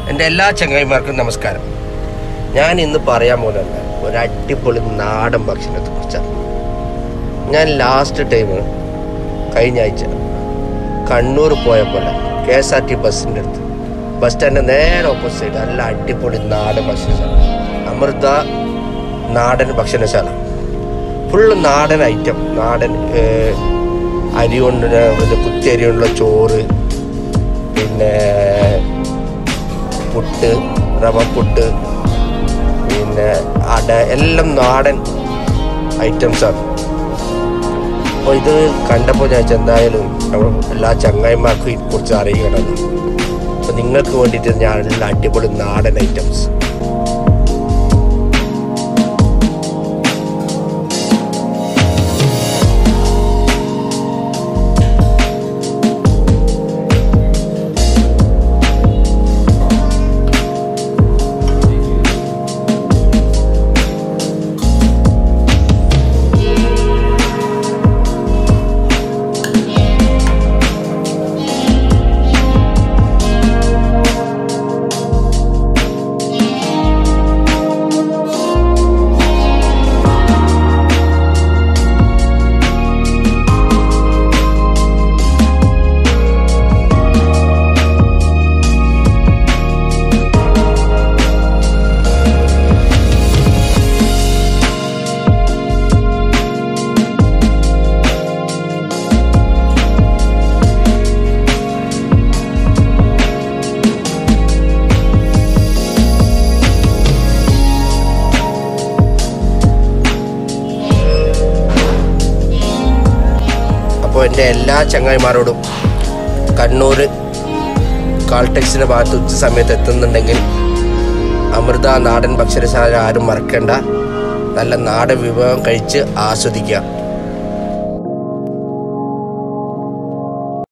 എൻ്റെ എല്ലാ ചങ്ങായിമാർക്കും നമസ്കാരം ഞാൻ ഇന്ന് പറയാൻ പോകുന്നത് ഒരു അടിപൊളി നാടൻ ഭക്ഷണത്തെ കുറിച്ചാണ് ഞാൻ ലാസ്റ്റ് ടൈം കഴിഞ്ഞ ആഴ്ച കണ്ണൂർ പോയപ്പോൾ കെ എസ് ആർ ടി ബസ്സിൻ്റെ അടുത്ത് ബസ് സ്റ്റാൻഡിൻ്റെ നേരെ ഓപ്പോസിറ്റ് നല്ല അടിപൊളി നാടൻ ഭക്ഷണശാല അമൃത നാടൻ ഭക്ഷണശാല ഫുള്ള് നാടൻ ഐറ്റം നാടൻ ഏഹ്, അരി കൊണ്ട് ഇത് കുത്തി അരി കൊണ്ടുള്ള ചോറ് പിന്നെ പുട്ട് റവ പുട്ട് പിന്നെ അട എല്ലാം നാടൻ ഐറ്റംസാണ് അപ്പോൾ ഇത് കണ്ടപ്പോൾ ഞാൻ എന്തായാലും നമ്മൾ എല്ലാ ചങ്ങായിമാർക്കും ഇതിനെക്കുറിച്ച് അറിയിക്കണം അപ്പോൾ നിങ്ങൾക്ക് വേണ്ടിയിട്ട് ഞാൻ എല്ലാ അടിപൊളി നാടൻ ഐറ്റംസ് അപ്പോൾ എൻ്റെ എല്ലാ ചങ്ങായിമാരോടും കണ്ണൂർ കാൾടെക്സിൻ്റെ ഭാഗത്ത് ഉച്ച സമയത്ത് എത്തുന്നുണ്ടെങ്കിൽ അമൃത നാടൻ ഭക്ഷണശാല ആരും മറക്കണ്ട നല്ല നാടൻ വിഭവം കഴിച്ച് ആസ്വദിക്കുക